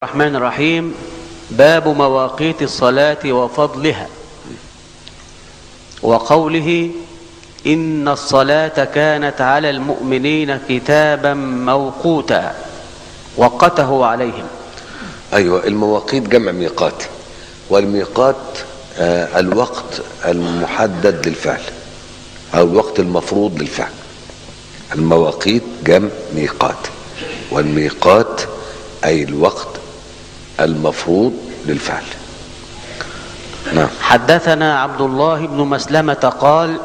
الرحمن الرحيم باب مواقيت الصلاة وفضلها وقوله إن الصلاة كانت على المؤمنين كتابا موقوتا وقته عليهم ايوه المواقيت جمع ميقات والميقات آه الوقت المحدد للفعل او الوقت المفروض للفعل المواقيت جمع ميقات والميقات اي الوقت المفروض للفعل نعم حدثنا عبد الله بن مسلمة قال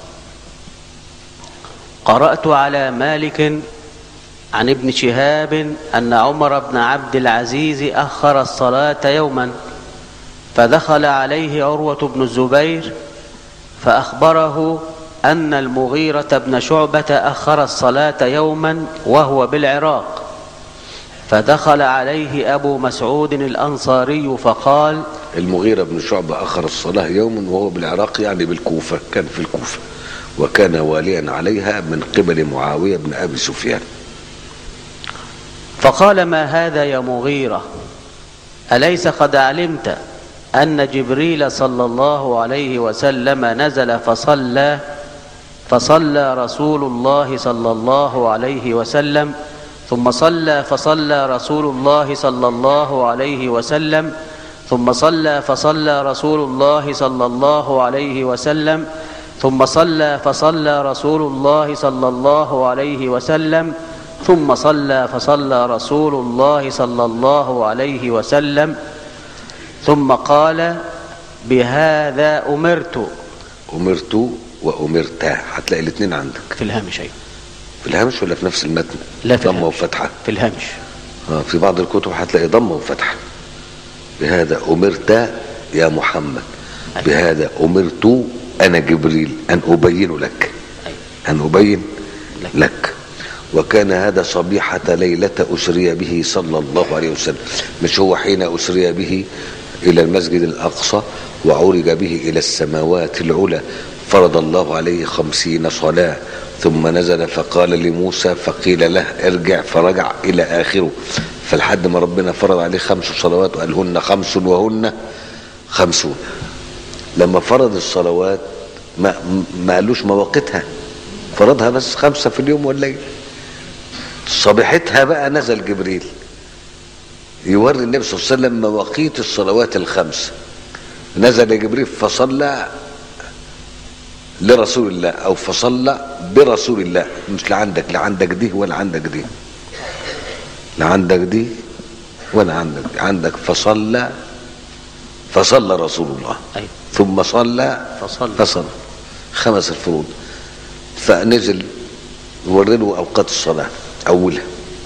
قرأت على مالك عن ابن شهاب أن عمر بن عبد العزيز أخر الصلاة يوما فدخل عليه عروة بن الزبير فأخبره أن المغيرة بن شعبة أخر الصلاة يوما وهو بالعراق فدخل عليه أبو مسعود الأنصاري فقال المغيرة بن شعبة أخر الصلاة يوما وهو بالعراق يعني بالكوفة كان في الكوفة وكان واليا عليها من قبل معاوية بن أبي سفيان فقال ما هذا يا مغيرة أليس قد علمت أن جبريل صلى الله عليه وسلم نزل فصلى فصلى رسول الله صلى الله عليه وسلم ثم صلى فصلى رسول الله صلى الله عليه وسلم ثم صلى فصلى رسول الله صلى الله عليه وسلم ثم صلى فصلى رسول الله صلى الله عليه وسلم ثم صلى فصلى رسول الله صلى الله عليه وسلم ثم قال بهذا أمرت أمرت وأمرتا هتلاقي الاثنين عندك في الهامش أيوة في الهامش ولا في نفس المتن لا في ضمة الهامش. وفتحة في الهامش آه في بعض الكتب هتلاقي ضمة وفتحة بهذا أمرت يا محمد أيوة. بهذا أمرت أنا جبريل أن أبين لك أيوة. أن أبين لك. لك وكان هذا صبيحة ليلة أسري به صلى الله عليه وسلم مش هو حين أسري به إلى المسجد الأقصى وعرج به إلى السماوات العلى فرض الله عليه خمسين صلاة ثم نزل فقال لموسى فقيل له ارجع فرجع إلى آخره فلحد ما ربنا فرض عليه خمس صلوات وقال هن خمس وهن خمسون لما فرض الصلوات ما, ما قالوش مواقيتها فرضها بس خمسة في اليوم والليل صبيحتها بقى نزل جبريل يوري النبي صلى الله عليه وسلم مواقيت الصلوات الخمس نزل جبريل فصلى لرسول الله او فصلى برسول الله مش لا عندك لا عندك دي ولا عندك دي لا عندك دي ولا عندك دي عندك فصلى فصلى رسول الله أيوة. ثم صلى فصلى. فصلى خمس الفروض فنزل يوري له اوقات الصلاه اولها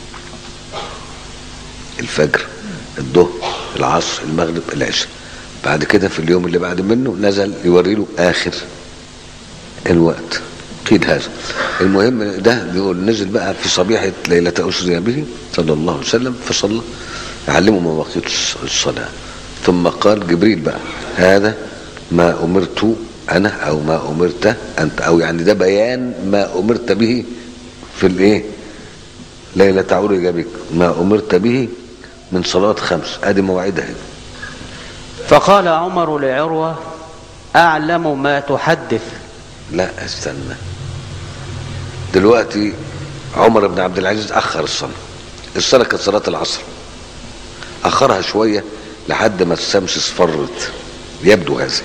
الفجر الظهر العصر المغرب العشاء بعد كده في اليوم اللي بعد منه نزل يوري له اخر الوقت قيد هذا المهم ده بيقول نزل بقى في صبيحة ليلة أسري به صلى الله عليه وسلم فصلى علمه مواقيت الصلاة ثم قال جبريل بقى هذا ما أمرت أنا أو ما أمرت أنت أو يعني ده بيان ما أمرت به في الإيه ليلة عرج بك ما أمرت به من صلاة خمس أدي مواعيدها هنا فقال عمر لعروة أعلم ما تحدث لا استنى دلوقتي عمر بن عبد العزيز اخر الصلاه الصلاه كانت صلاه العصر اخرها شويه لحد ما الشمس اصفرت يبدو هذا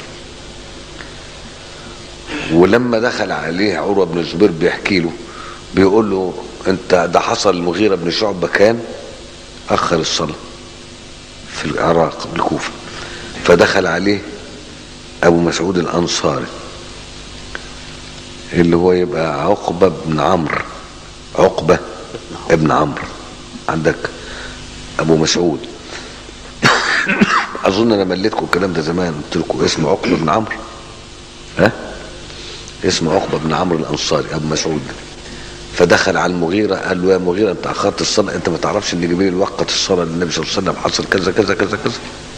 ولما دخل عليه عروه بن الزبير بيحكي له بيقول له انت ده حصل المغيره بن شعبه كان اخر الصلاه في العراق بالكوفه فدخل عليه ابو مسعود الانصاري اللي هو يبقى عقبة بن عمرو عقبة ابن عمرو عندك أبو مسعود أظن أنا مليتكم الكلام ده زمان قلت لكم اسمه عقبة بن عمرو ها اسمه عقبة بن عمرو الأنصاري أبو مسعود فدخل على المغيرة قال له يا مغيرة أنت أخرت الصلاة أنت ما تعرفش إن جبريل وقت الصلاة للنبي صلى الله عليه وسلم حصل كذا كذا كذا كذا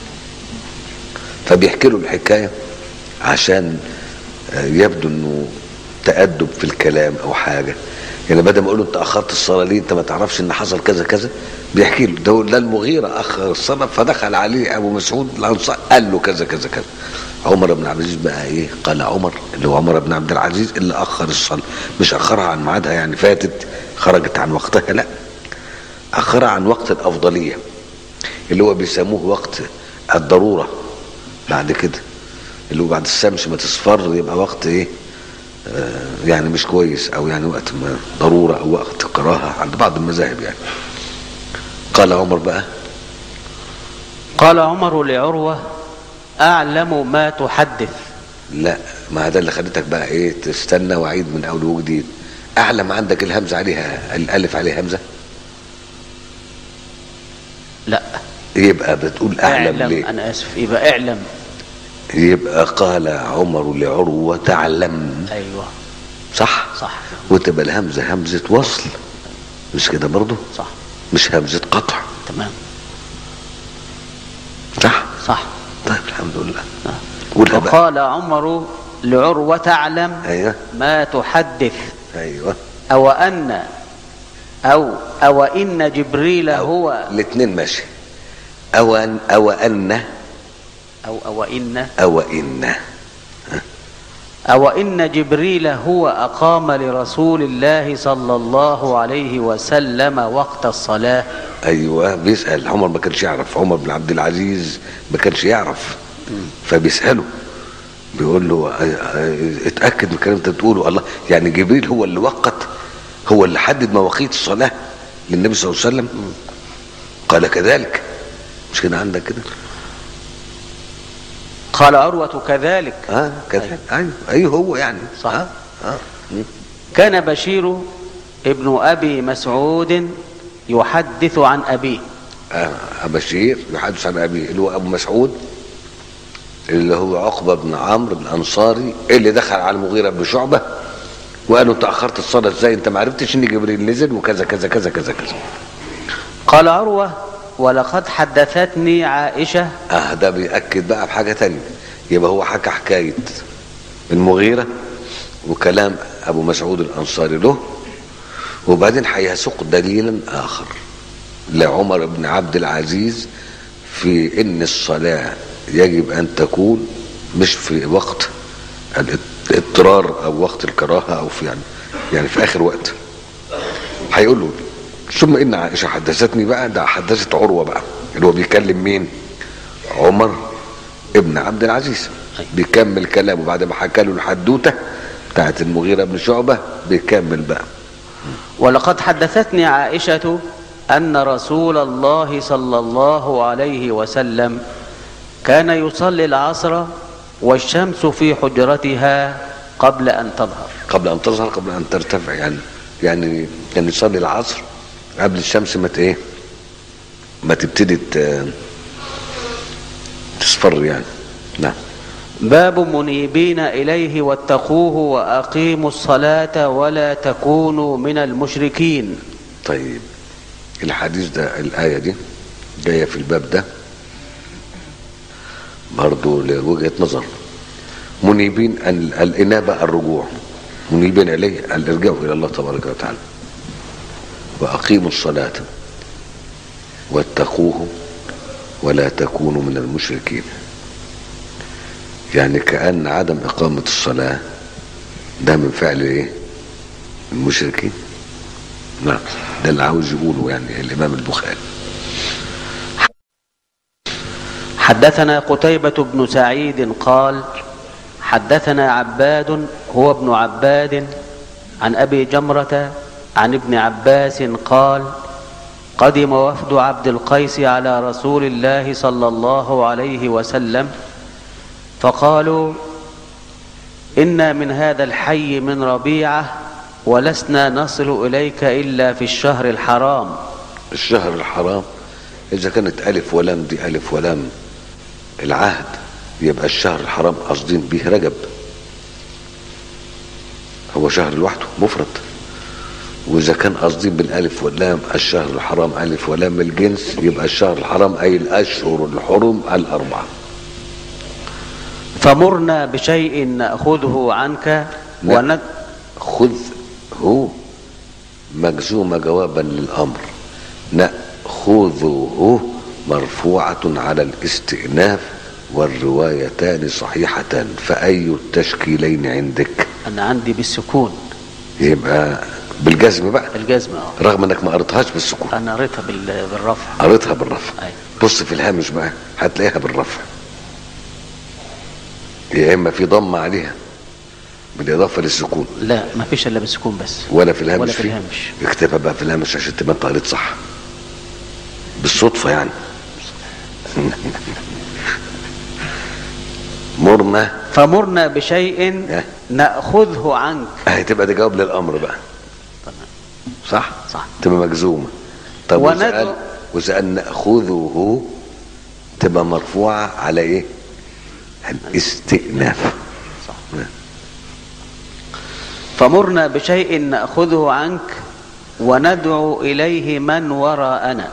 فبيحكي له الحكاية عشان يبدو انه تأدب في الكلام او حاجة يعني بدل ما اقول له انت اخرت الصلاه ليه انت ما تعرفش ان حصل كذا كذا بيحكي له ده ده المغيره اخر الصلاه فدخل عليه ابو مسعود الانصاري قال له كذا كذا كذا عمر بن عبد العزيز بقى ايه قال عمر اللي هو عمر بن عبد العزيز اللي اخر الصلاه مش اخرها عن ميعادها يعني فاتت خرجت عن وقتها لا اخرها عن وقت الافضليه اللي هو بيسموه وقت الضروره بعد كده اللي هو بعد الشمس ما تصفر يبقى وقت ايه آه يعني مش كويس او يعني وقت ما ضروره او وقت كراهه عند بعض المذاهب يعني قال عمر بقى قال عمر لعروة أعلم ما تحدث لا ما ده اللي خلتك بقى ايه تستنى وعيد من اول وجديد اعلم عندك الهمزه عليها الالف عليها همزه لا يبقى بتقول اعلم, اعلم ليه أنا آسف يبقى اعلم يبقى قال عمر لعروه تعلم أيوه صح صح وتبقى الهمزه همزه وصل مش كده برضه صح مش همزه قطع تمام صح صح طيب الحمد لله آه. قولها بقى وقال عمر لعروة تعلم ايوه ما تحدث ايوه أو أن أو أو إن جبريل هو الاثنين ماشي او ان او ان أو أو إن او ان أو إن جبريل هو أقام لرسول الله صلى الله عليه وسلم وقت الصلاة ايوه بيسال عمر ما كانش يعرف عمر بن عبد العزيز ما كانش يعرف فبيساله بيقول له اه، اه، اتاكد من الكلام اللي انت بتقوله الله يعني جبريل هو اللي وقت هو اللي حدد مواقيت الصلاه للنبي صلى الله عليه وسلم قال كذلك مش كده عندك كده قال عروة كذلك اه كذلك ايوه ايوه هو يعني صح. اه اه مم. كان بشير ابن أبي مسعود يحدث عن أبيه آه بشير يحدث عن ابيه اللي هو ابو مسعود اللي هو عقبه بن عمرو بن الانصاري اللي دخل على المغيره بن شعبه وقال له انت اخرت الصلاه ازاي انت ما عرفتش ان جبريل نزل وكذا كذا كذا كذا كذا قال عروة ولقد حدثتني عائشة اه ده بيأكد بقى بحاجه تانية يبقى هو حكى حكايه المغيره وكلام ابو مسعود الانصاري له وبعدين هيسوق دليلا اخر لعمر بن عبد العزيز في ان الصلاه يجب ان تكون مش في وقت الاضطرار او وقت الكراهه او في يعني يعني في اخر وقت هيقول له ثم ان عائشه حدثتني بقى ده حدثت عروه بقى اللي هو بيكلم مين؟ عمر ابن عبد العزيز بيكمل كلامه بعد ما حكى له الحدوته بتاعت المغيره بن شعبه بيكمل بقى ولقد حدثتني عائشة أن رسول الله صلى الله عليه وسلم كان يصلي العصر والشمس في حجرتها قبل أن تظهر قبل ان تظهر قبل ان ترتفع يعني يعني كان يصلي العصر قبل الشمس ما ت- ايه ما تبتدي ت- تصفر يعني نعم باب منيبين إليه واتقوه وأقيموا الصلاة ولا تكونوا من المشركين طيب الحديث ده الآية دي جاية في الباب ده برضو لوجهة نظر منيبين ال- الإنابة الرجوع منيبين إليه الإرجاع إلى الله تبارك وتعالى وأقيموا الصلاة واتقوه ولا تكونوا من المشركين يعني كأن عدم إقامة الصلاة ده من فعل إيه؟ المشركين نعم ده اللي عاوز يقوله يعني الإمام البخاري حدثنا قتيبة بن سعيد قال حدثنا عباد هو ابن عباد عن أبي جمرة عن ابن عباس قال قدم وفد عبد القيس على رسول الله صلى الله عليه وسلم فقالوا إنا من هذا الحي من ربيعة ولسنا نصل إليك إلا في الشهر الحرام الشهر الحرام إذا كانت ألف ولام دي ألف ولام العهد يبقى الشهر الحرام قاصدين به رجب هو شهر لوحده مفرد وإذا كان قاصدين بالألف واللام الشهر الحرام ألف ولام الجنس يبقى الشهر الحرام أي الأشهر الحرم الأربعة فمرنا بشيء نأخذه عنك لا. ون... خذ هو مجزومة جوابا للأمر نأخذه مرفوعة على الاستئناف والروايتان صحيحتان فأي التشكيلين عندك انا عندي بالسكون يبقى بالجزم بقى الجزم اه رغم انك ما قريتهاش بالسكون انا قريتها بال- بالرفع قريتها بالرفع أيوة. بص في الهامش بقى هتلاقيها بالرفع يا اما في ضمه عليها بالاضافه للسكون لا ما فيش الا بالسكون بس ولا في الهامش ولا في فيه. الهامش اكتبها بقى في الهامش عشان تبقى انت قريت صح بالصدفه يعني مرنا فمرنا بشيء إيه؟ ناخذه عنك هتبقى ده جواب للامر بقى صح صح تبقى مجزومه طب وندعو- وسأل وسأل نأخذه تبقى مرفوعة على ايه الاستئناف صح فمرنا بشيء ناخذه عنك وندعو اليه من وراءنا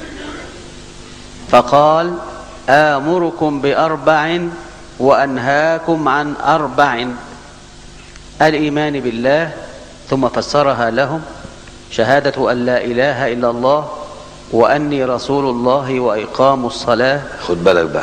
فقال امركم باربع وانهاكم عن اربع الايمان بالله ثم فسرها لهم شهاده ان لا اله الا الله واني رسول الله واقام الصلاه خد بالك بقى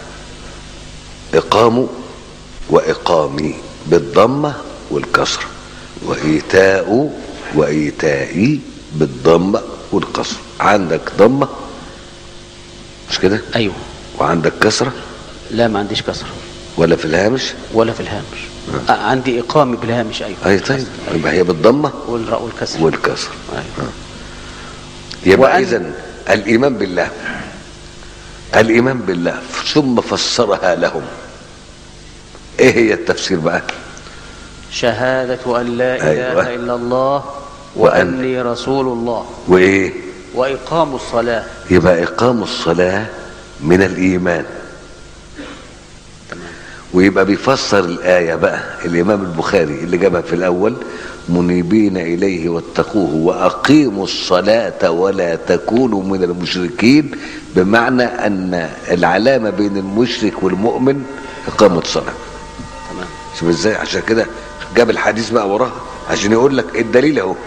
إقام وإقامي بالضمة والكسر وإيتاء وإيتائي بالضمة والكسر عندك ضمة مش كده ايوه وعندك كسرة لا ما عنديش كسر ولا في الهامش ولا في الهامش آه، عندي اقامه بالهامش ايوه أي طيب يبقى هي بالضمة والراء والكسر والكسر أيوة. يبقى وأن- إذن الإيمان بالله الإيمان بالله ثم فسرها لهم إيه هي التفسير بقى شهادة أن لا إله أيوة. إلا الله وأن- وأني رسول الله وإيه وإقام الصلاة يبقى إقام الصلاة من الإيمان ويبقى بيفسر الآية بقى الإمام البخاري اللي جابها في الأول منيبين إليه واتقوه وأقيموا الصلاة ولا تكونوا من المشركين بمعنى أن العلامة بين المشرك والمؤمن إقامة الصلاة تمام شوف ازاي عشان كده جاب الحديث بقى وراها عشان يقول لك الدليل اهو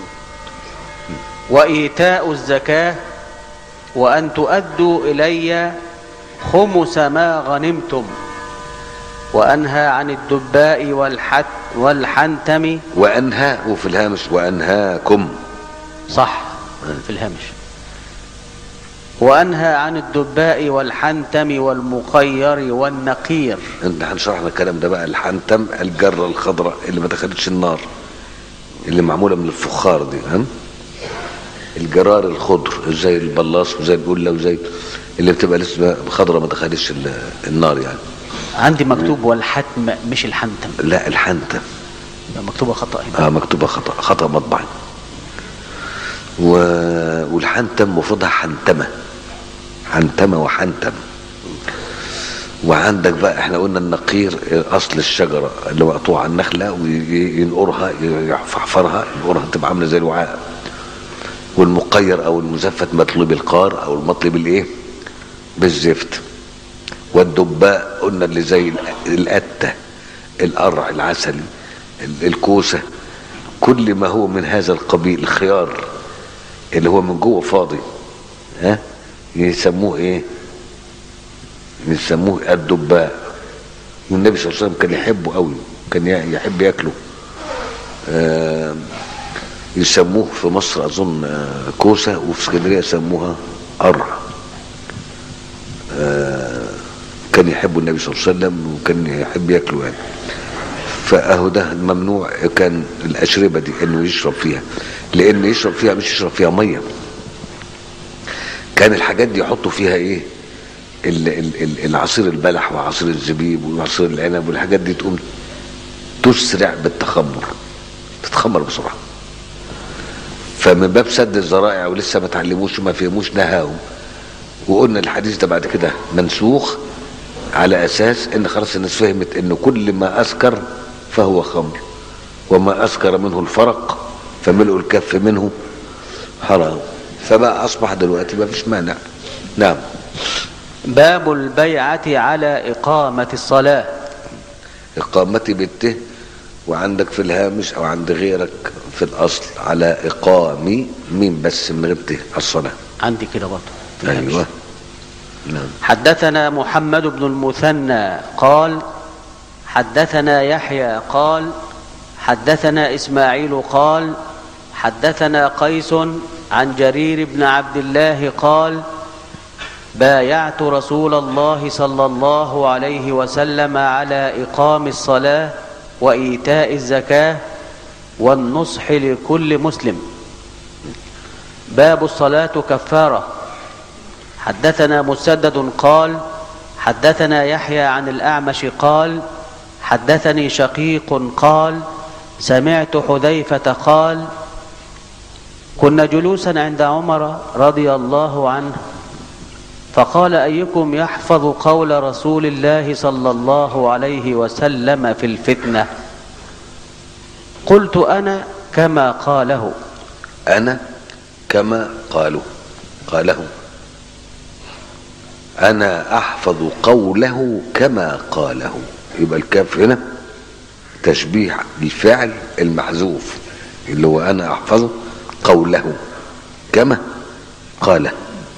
وإيتاء الزكاة وأن تؤدوا إلي خمس ما غنمتم وأنهى عن الدباء والحت والحنتم وانهى وفي الهامش وانهاكم صح في الهامش وأنهى عن الدباء والحنتم والمخير والنقير انت هنشرح لك الكلام ده بقى الحنتم الجره الخضراء اللي ما دخلتش النار اللي معموله من الفخار دي ها الجرار الخضر زي البلاص وزي الجله وزي اللي بتبقى لسه خضراء ما دخلتش ال- النار يعني عندي مكتوب والحتم مش الحنتم لا الحنتم يبقى مكتوبة خطأ هنا اه مكتوبه خطا خطا مطبعي و... والحنتم مفردها حنتمه حنتمه وحنتم وعندك بقى احنا قلنا النقير اصل الشجره اللي مقطوعه النخله وينقرها يحفرها ينقرها تبقى عامله زي الوعاء والمقير او المزفت مطلوب القار او المطلب الايه بالزفت والدباء قلنا اللي زي القته القرع العسلي ال- الكوسه كل ما هو من هذا القبيل الخيار اللي هو من جوه فاضي ها يسموه ايه يسموه الدباء والنبي صلى الله عليه وسلم كان يحبه قوي كان ي- يحب ياكله آه يسموه في مصر اظن آه، كوسه وفي اسكندريه يسموها قرع آه كان يحبه النبي صلى الله عليه وسلم وكان يحب ياكله يعني فاهو ده ممنوع كان الاشربه دي انه يشرب فيها لان يشرب فيها مش يشرب فيها ميه كان الحاجات دي يحطوا فيها ايه ال- ال- ال- العصير البلح وعصير الزبيب وعصير العنب والحاجات دي تقوم تسرع بالتخمر تتخمر بسرعه فمن باب سد الذرائع ولسه ما تعلموش وما فهموش نهاهم وقلنا الحديث ده بعد كده منسوخ على اساس ان خلاص الناس فهمت ان كل ما اسكر فهو خمر وما اسكر منه الفرق فملء الكف منه حرام فبقى اصبح دلوقتي ما فيش مانع نعم باب البيعة على إقامة الصلاة اقامتي بالته وعندك في الهامش او عند غيرك في الاصل على اقام مين بس من غير ت الصلاه عندي كده برضه في الهامش. ايوه نعم حدثنا محمد بن المثنى قال حدثنا يحيى قال حدثنا اسماعيل قال حدثنا قيس عن جرير بن عبد الله قال بايعت رسول الله صلى الله عليه وسلم على اقام الصلاه وايتاء الزكاه والنصح لكل مسلم باب الصلاه كفاره حدثنا مسدد قال حدثنا يحيى عن الاعمش قال حدثني شقيق قال سمعت حذيفه قال كنا جلوسا عند عمر رضي الله عنه فقال ايكم يحفظ قول رسول الله صلى الله عليه وسلم في الفتنه قلت انا كما قاله انا كما قالوا قاله انا احفظ قوله كما قاله يبقى الكاف هنا تشبيه الفعل المحذوف اللي هو انا احفظه قوله كما قاله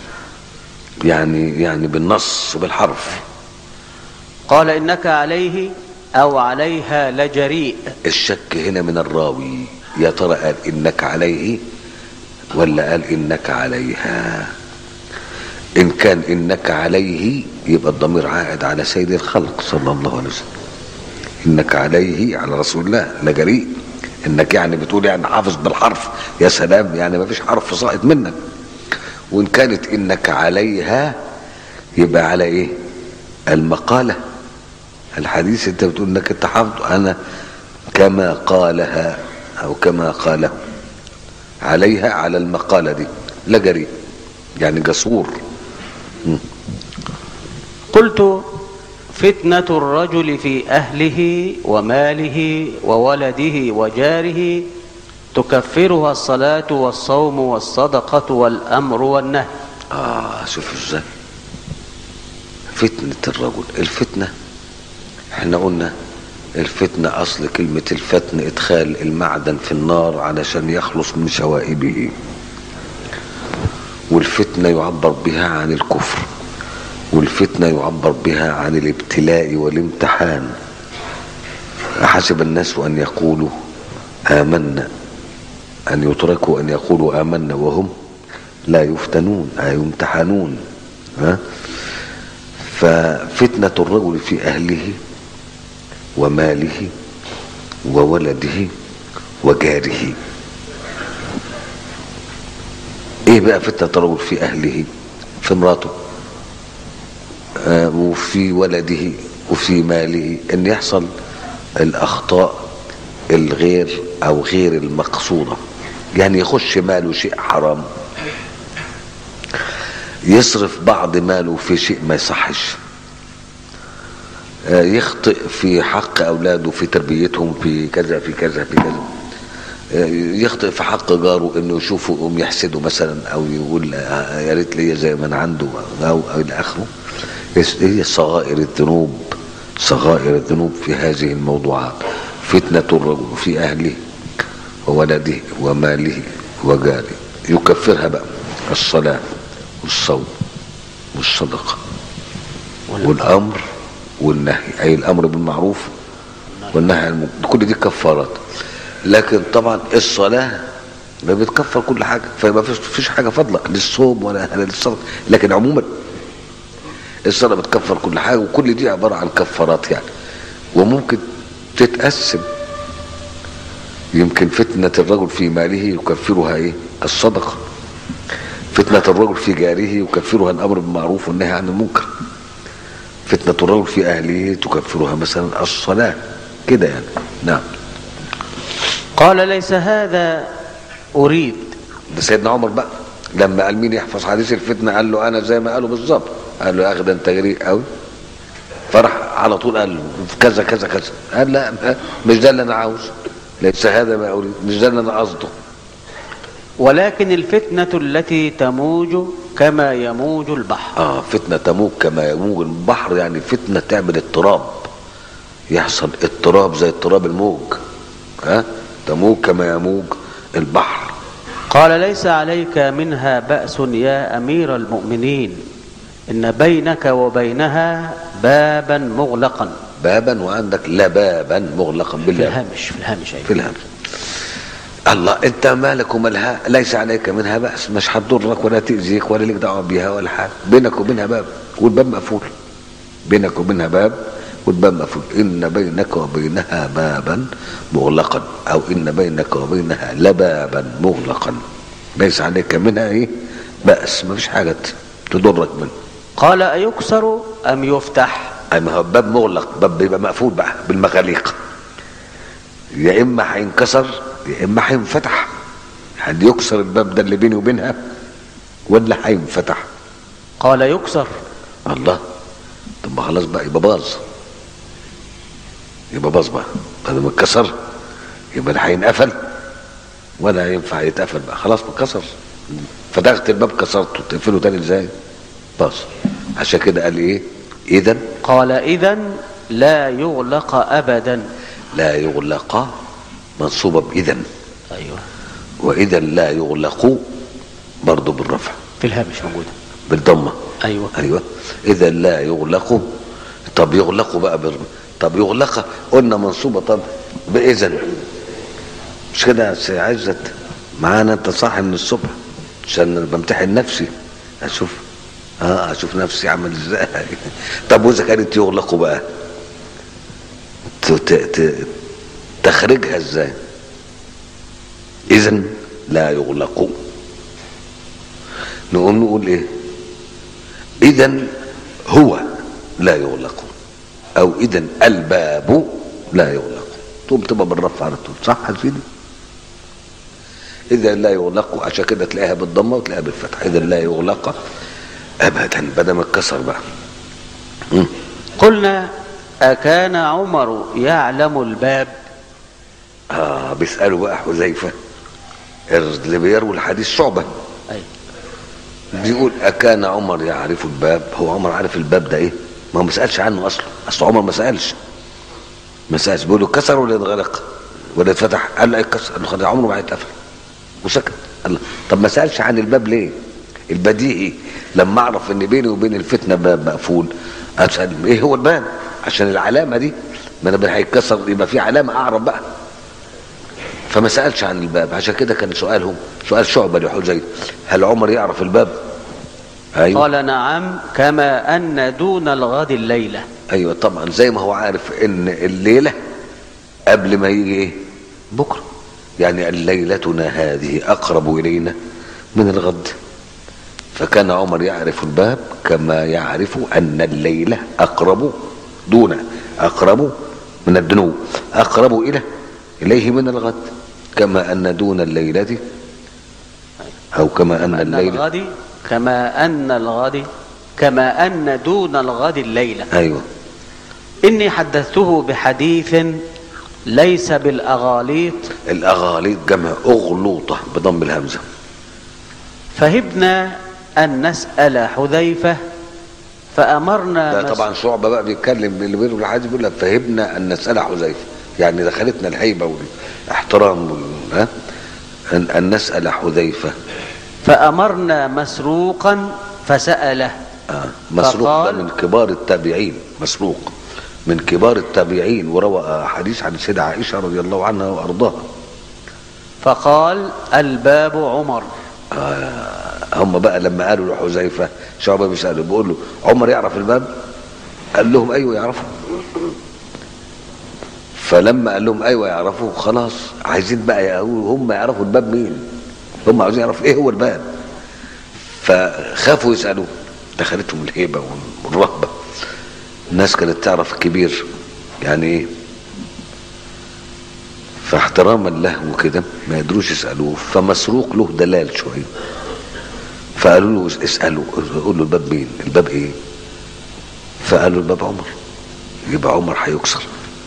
يعني يعني بالنص بالحرف قال انك عليه او عليها لجريء الشك هنا من الراوي يا ترى قال انك عليه ولا قال انك عليها ان كان انك عليه يبقى الضمير عائد على سيد الخلق صلى الله عليه وسلم انك عليه على رسول الله لجريء انك يعني بتقول يعني حافظ بالحرف يا سلام يعني ما فيش حرف ساقط منك وان كانت انك عليها يبقى على ايه المقاله الحديث انت بتقول انك انت حافظ انا كما قالها او كما قاله عليها على المقاله دي لا جريء يعني جسور قلت فتنه الرجل في اهله وماله وولده وجاره تكفرها الصلاه والصوم والصدقه والامر والنهي اه شوف ازاي فتنة الرجل الفتنة احنا قلنا الفتنة اصل كلمة الفتن ادخال المعدن في النار علشان يخلص من شوائبه والفتنة يعبر بها عن الكفر والفتنة يعبر بها عن الابتلاء والامتحان أحسب الناس أن يقولوا آمنا أن يتركوا أن يقولوا آمنا وهم لا يفتنون أي يمتحنون ها ففتنة الرجل في أهله وماله وولده وجاره ايه بقى فتنة الرجل في اهله في مراته آه وفي ولده وفي ماله ان يحصل الاخطاء الغير او غير المقصودة يعني يخش ماله شيء حرام يصرف بعض ماله في شيء ما يصحش آه يخطئ في حق اولاده في تربيتهم في كذا في كذا في كذا يخطئ في حق جاره انه يشوفه يقوم يحسده مثلا او يقول يا ريت ليا زي ما انا عنده او الى اخره هي صغائر الذنوب صغائر الذنوب في هذه الموضوعات فتنة الرجل في اهله وولده وماله وجاره يكفرها بقى الصلاة والصوم والصدقة والامر والنهي اي الامر بالمعروف والنهي عن المنكر كل دي كفارات لكن طبعا الصلاة ما بتكفر كل حاجة فما فيش فيش حاجة فاضلة للصوم ولا للصلاة لكن عموما الصلاة بتكفر كل حاجة وكل دي عبارة عن كفارات يعني وممكن تتقسم يمكن فتنة الرجل في ماله يكفرها ايه الصدقة فتنة الرجل في جاره يكفرها الأمر بالمعروف والنهي عن المنكر فتنة الرجل في أهله تكفرها مثلا الصلاة كده يعني نعم قال ليس هذا أريد ده سيدنا عمر بقى لما قال مين يحفظ حديث الفتنه قال له انا زي ما قالوا بالظبط قال له يا اخي ده انت جريء قوي فراح على طول قال له كذا كذا كذا قال لا مش ده اللي انا عاوزه ليس هذا ما اريد مش ده اللي انا قصده ولكن الفتنة التي تموج كما يموج البحر اه فتنه تموج كما يموج البحر يعني فتنه تعمل اضطراب يحصل اضطراب زي اضطراب الموج ها تموج كما يموج البحر قال ليس عليك منها بأس يا أمير المؤمنين إن بينك وبينها بابا مغلقا بابا وعندك لبابا مغلقا في بالله الهامش في الهامش أيوة. في الهم الله انت مالك ومالها ليس عليك منها بأس مش هتضرك ولا تأذيك ولا لك دعوه بيها ولا حاجه بينك وبينها باب والباب مقفول بينك وبينها باب والباب مقفول ان بينك وبينها بابا مغلقا او ان بينك وبينها لبابا مغلقا ليس عليك منها ايه بأس ما فيش حاجه تضرك منه قال أيكسر أم يفتح أي ما هو باب مغلق باب بيبقى مقفول بقى بالمغاليق يا اما هينكسر يا اما هينفتح حد يكسر الباب ده اللي بيني وبينها ولا هينفتح قال يكسر الله طب ما خلاص بقى يبقى باظ يبقى باظ بقى بعد ما اتكسر يبقى ده هينقفل ولا ينفع يتقفل بقى خلاص ما اتكسر فتحت الباب كسرته تقفله تاني ازاي باظ عشان كده قال ايه اذا قال إذا لا يغلق أبدا لا يغلق منصوبة بإذن أيوة وإذا لا يغلق برضه بالرفع في الهامش موجودة بالضمة أيوة أيوة إذا لا يغلق طب يغلق بقى بر... طب يغلق قلنا منصوبة طب بإذن مش كده يا سي عزت معانا انت صاحي من الصبح عشان بمتحن نفسي اشوف اه اشوف نفسي عامل ازاي طب واذا كانت يغلق بقى ت... ت... ت... تخرجها ازاي اذا لا يغلق نقوم نقول ايه اذا هو لا يغلق او اذا الباب لا يغلق تقوم تبقى بالرفع على طول صح يا سيدي اذا لا يغلق عشان كده تلاقيها بالضمه وتلاقيها بالفتح اذا لا يغلق ابدا بدل ما اتكسر بقى مم. قلنا أكان عمر يعلم الباب اه بيسالوا بقى حذيفه اللي بيروي الحديث شعبه أي بيقول أكان عمر يعرف الباب هو عمر عارف الباب ده إيه ما هو ما سألش عنه أصلا أصل عمر ما سألش ما سألش بيقول له اتكسر ولا اتغلق ولا اتفتح قال له اتكسر قال له خلاص عمره ما هيتقفل وسكت الله طب ما سألش عن الباب ليه البديهي لما أعرف إن بيني وبين الفتنة باب مقفول أسأل إيه هو الباب عشان العلامة دي ما أنا هيتكسر يبقى في علامة أعرف بقى فما سألش عن الباب عشان كده كان سؤالهم سؤال شعبة لحذيفة هل عمر يعرف الباب ايوه قال نعم كما أن دون الغد الليلة ايوه طبعا زي ما هو عارف ان الليله قبل ما يجي ايه بكره يعني ليلتنا هذه اقرب الينا من الغد فكان عمر يعرف الباب كما يعرف ان الليله اقرب دون اقرب من الدنو اقرب الى اليه من الغد كما ان دون الليله او كما ان أن الليله الغد كما أن الغد كما أن دون الغد الليلة ايوه إني حدثته بحديث ليس بالأغاليط الاغاليط جمع اغلوطه بضم الهمزه فهبنا أن نسأل حذيفة فأمرنا ده مس- طبعا شعبة بقى بيتكلم اللي بيقول الحديث بيقول لك فهمنا ان نسال حذيفه يعني دخلتنا الهيبه والاحترام وال- ها ان, أن نسال حذيفه فأمرنا مسروقا فسأله آه. مسروق ده فقال- من كبار التابعين مسروق من كبار التابعين وروى حديث عن السيدة عائشة رضي الله عنها وأرضاها فقال الباب عمر هم بقى لما قالوا لحذيفة شعبة بيسأله بيقول له عمر يعرف الباب قال لهم أيوه يعرفه فلما قال لهم أيوه يعرفوا خلاص عايزين بقى يقولوا هم يعرفوا الباب مين هم عايزين يعرفوا إيه هو الباب فخافوا يسألوه دخلتهم الهيبة والرهبة الناس كانت تعرف الكبير يعني ايه فاحتراما له وكده ما يقدروش يسألوه فمسروق له دلال شوية فقالوا له اسألوا قول له الباب مين الباب ايه فقالوا الباب عمر يبقى عمر هيكسر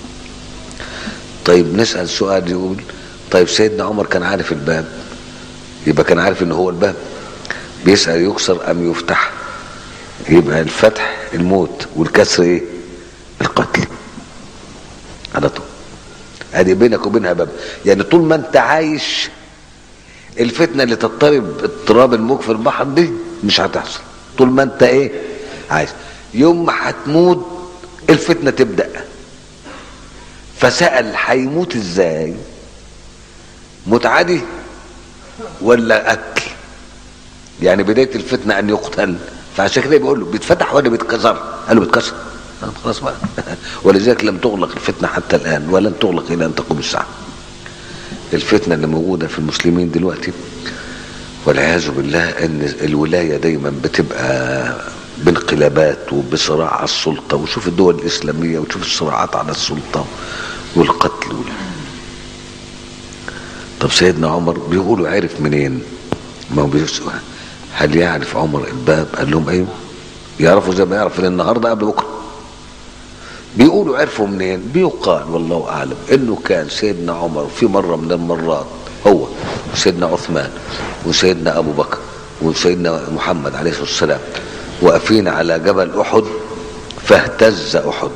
طيب نسأل سؤال يقول طيب سيدنا عمر كان عارف الباب يبقى كان عارف ان هو الباب بيسأل يكسر ام يفتح يبقى الفتح الموت والكسر ايه القتل على طول ادي بينك وبينها باب يعني طول ما انت عايش الفتنه اللي تضطرب اضطراب الموج في البحر دي مش هتحصل طول ما انت ايه عايش يوم ما هتموت الفتنه تبدا فسال هيموت ازاي موت عادي ولا اكل يعني بدايه الفتنه ان يقتل فعشان كده بيقول له بيتفتح ولا بيتكسر قال له بيتكسر طب خلاص بقى ولذلك لم تغلق الفتنه حتى الان ولن تغلق الى ان تقوم الساعه الفتنه اللي موجوده في المسلمين دلوقتي والعياذ بالله ان الولايه دايما بتبقى بانقلابات وبصراع على السلطه وشوف الدول الاسلاميه وشوف الصراعات على السلطه والقتل وال... طب سيدنا عمر بيقولوا عرف منين ما هو بيسأل هل يعرف عمر الباب قال لهم ايوه يعرفوا زي ما يعرف ان النهارده قبل بكره بيقولوا عرفوا منين بيقال والله اعلم انه كان سيدنا عمر في مره من المرات هو وسيدنا عثمان وسيدنا ابو بكر وسيدنا محمد عليه الصلاه والسلام واقفين على جبل احد فاهتز احد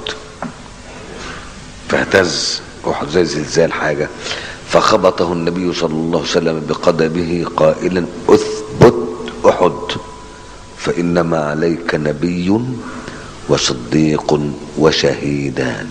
فاهتز احد زي زلزال حاجه فخبطه النبي صلى الله عليه وسلم بقدمه قائلا اثبت احد فانما عليك نبي وصديق وشهيدان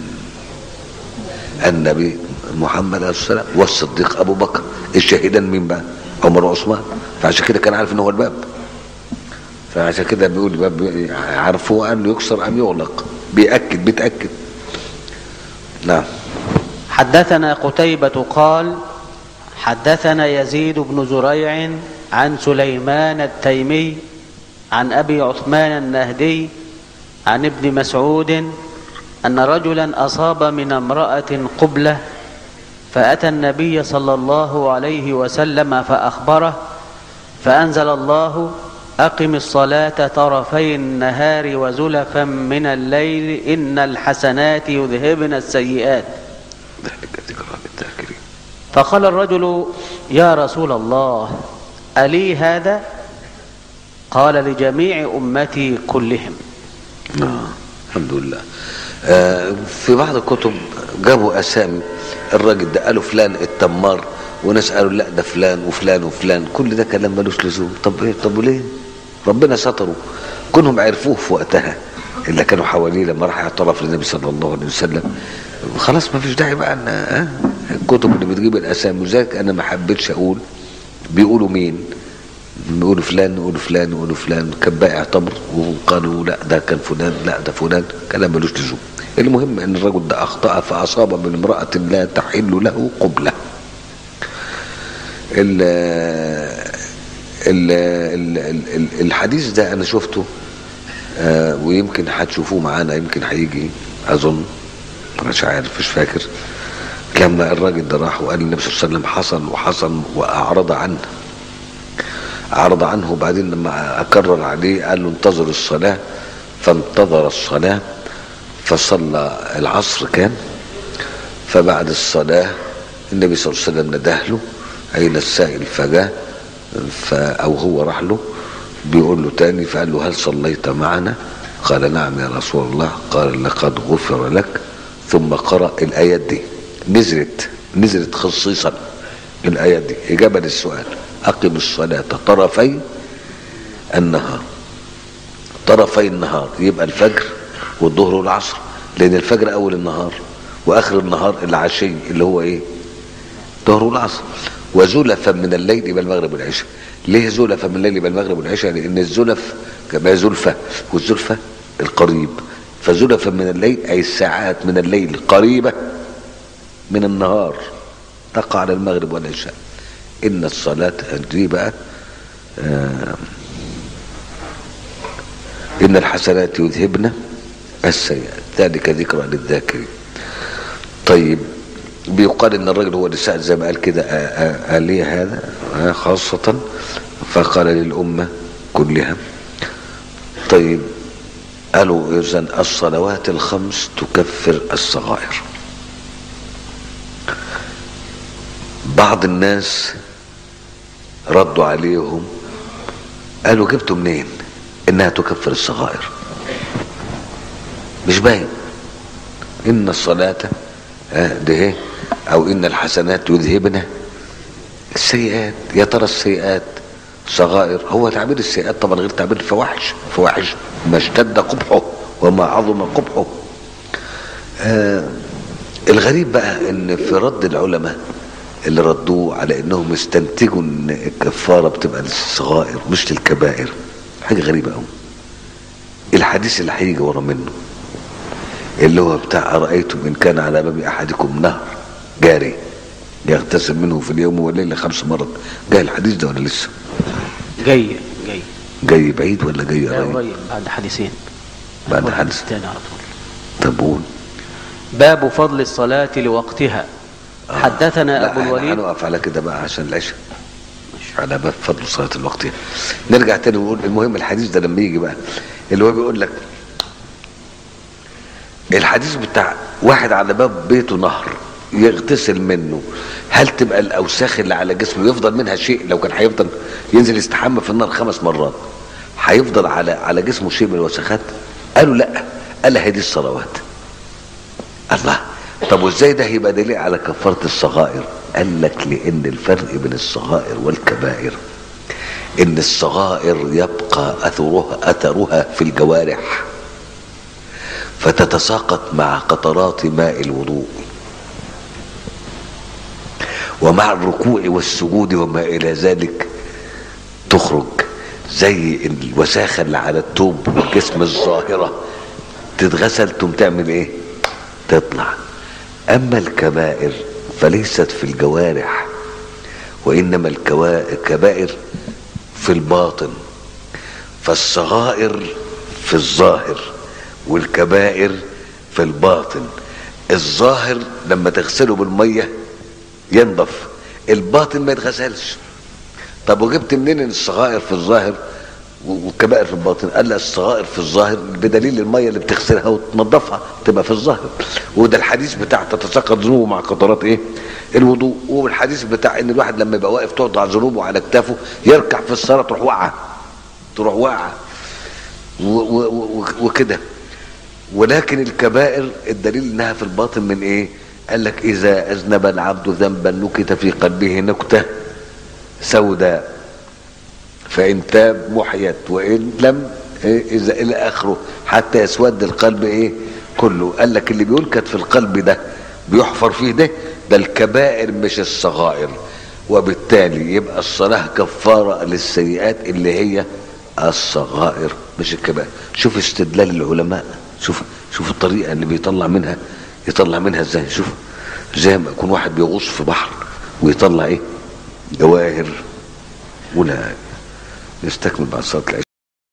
النبي محمد عليه السلام والصديق ابو بكر الشهيدان مين بقى عمر وعثمان فعشان كده كان عارف ان هو الباب فعشان كده بيقول الباب عارفه ان يكسر ام يغلق بيأكد بيتأكد نعم حدثنا قتيبة قال حدثنا يزيد بن زريع عن سليمان التيمي عن أبي عثمان النهدي عن ابن مسعود أن رجلا أصاب من امرأة قبلة فأتى النبي صلى الله عليه وسلم فأخبره فأنزل الله أقم الصلاة طرفي النهار وزلفا من الليل إن الحسنات يذهبن السيئات ذلك ذكرى للذاكرين فقال الرجل يا رسول الله ألي هذا قال لجميع أمتي كلهم آه. الحمد لله آه في بعض الكتب جابوا اسامي الراجل ده قالوا فلان التمار وناس قالوا لا ده فلان وفلان وفلان كل ده كلام ملوش لزوم طب ايه طب وليه ربنا ستره كونهم عرفوه في وقتها اللي كانوا حواليه لما راح اعترف للنبي صلى الله عليه وسلم خلاص ما فيش داعي بقى ان آه الكتب اللي بتجيب الاسامي وذلك انا ما حبيتش اقول بيقولوا مين بيقولوا فلان يقولوا فلان يقولوا فلان كان بقى اعتبر وقالوا لا ده كان فلان لا ده فلان كلام ملوش لزوم المهم ان الرجل ده اخطا فاصاب من امراه لا تحل له قبله ال ال ال ال الحديث ده انا شفته آه ويمكن هتشوفوه معانا يمكن هيجي اظن مش عارف مش فاكر لما الراجل ده راح وقال النبي صلى الله عليه وسلم حصل وحصل واعرض عنه أعرض عنه وبعدين لما أكرر عليه قال له انتظر الصلاة فانتظر الصلاة فصلى العصر كان فبعد الصلاة النبي صلى الله عليه وسلم نداه له أين السائل فجاء أو هو راح له بيقول له تاني فقال له هل صليت معنا قال نعم يا رسول الله قال لقد غفر لك ثم قرأ الآيات دي نزلت نزلت خصيصا الآيات دي إجابة للسؤال أقم الصلاة طرفي النهار طرفي النهار يبقى الفجر والظهر والعصر لأن الفجر أول النهار وآخر النهار العشي اللي هو إيه الظهر والعصر وزلفا من الليل يبقى المغرب والعشاء ليه زلفا من الليل يبقى المغرب والعشاء لأن الزلف كما زلفة والزلفة القريب فزلفا من الليل أي الساعات من الليل قريبة من النهار تقع على المغرب والعشاء إن الصلاة دي بقى آه إن الحسنات يذهبن السيئات ذلك ذكرى للذاكرين طيب بيقال ان الرجل هو اللي سأل زي ما قال كده قال لي هذا آه خاصة فقال للأمة كلها طيب قالوا إذن الصلوات الخمس تكفر الصغائر بعض الناس ردوا عليهم قالوا جبتوا منين انها تكفر الصغائر مش باين ان الصلاة ده ايه او ان الحسنات يذهبن السيئات يا ترى السيئات صغائر هو تعبير السيئات طبعا غير تعبير الفواحش فواحش ما اشتد قبحه وما عظم قبحه آه الغريب بقى ان في رد العلماء اللي ردوه على انهم استنتجوا ان الكفاره بتبقى للصغائر مش للكبائر حاجه غريبه قوي الحديث اللي هيجي ورا منه اللي هو بتاع ارايتم ان كان على باب احدكم نهر جاري يغتسل منه في اليوم والليله خمس مرات جاي الحديث ده ولا لسه جاي جاي جاي بعيد ولا جاي لا قريب قريب بعد حديثين بعد هو حديث. تاني على طول طب قول باب فضل الصلاة لوقتها حدثنا لا أبو احنا الوليد هنقف على كده بقى عشان العشاء على باب فضل صلاة الوقت نرجع تاني ونقول المهم الحديث ده لما يجي بقى اللي هو بيقول لك الحديث بتاع واحد على باب بيته نهر يغتسل منه هل تبقى الاوساخ اللي على جسمه يفضل منها شيء لو كان هيفضل ينزل يستحمى في النار خمس مرات هيفضل على على جسمه شيء من الوسخات قالوا لا قال هذه الصلوات الله طب وازاي ده هيبقى دليل على كفاره الصغائر قال لك لان الفرق بين الصغائر والكبائر ان الصغائر يبقى اثرها اثرها في الجوارح فتتساقط مع قطرات ماء الوضوء ومع الركوع والسجود وما الى ذلك تخرج زي الوساخه اللي على التوب والجسم الظاهره تتغسل تقوم تعمل ايه تطلع اما الكبائر فليست في الجوارح وانما الكوا- الكبائر في الباطن فالصغائر في الظاهر والكبائر في الباطن الظاهر لما تغسله بالميه ينضف الباطن ما يتغسلش طب وجبت منين إن الصغائر في الظاهر والكبائر في الباطن قال لا الصغائر في الظاهر بدليل الميه اللي بتغسلها وتنظفها تبقى في الظاهر وده الحديث بتاع تتساقط ذنوبه مع قطرات ايه الوضوء والحديث بتاع ان الواحد لما يبقى واقف تقطع ذنوبه على كتافه يركع في الصلاه تروح واقعه تروح واقعه و- و- و- وكده ولكن الكبائر الدليل انها في الباطن من ايه قال لك اذا اذنب العبد ذنبا نكت في قلبه نكته سوداء فإن تاب محيت وإن لم إيه إذا إلى آخره حتى يسود القلب إيه كله قال لك اللي بينكت في القلب ده بيحفر فيه ده ده الكبائر مش الصغائر وبالتالي يبقى الصلاة كفارة للسيئات اللي هي الصغائر مش الكبائر شوف استدلال العلماء شوف شوف الطريقة اللي بيطلع منها يطلع منها ازاي شوف زي ما يكون واحد بيغوص في بحر ويطلع ايه جواهر ولا نستكمل بعد صلاة العشاء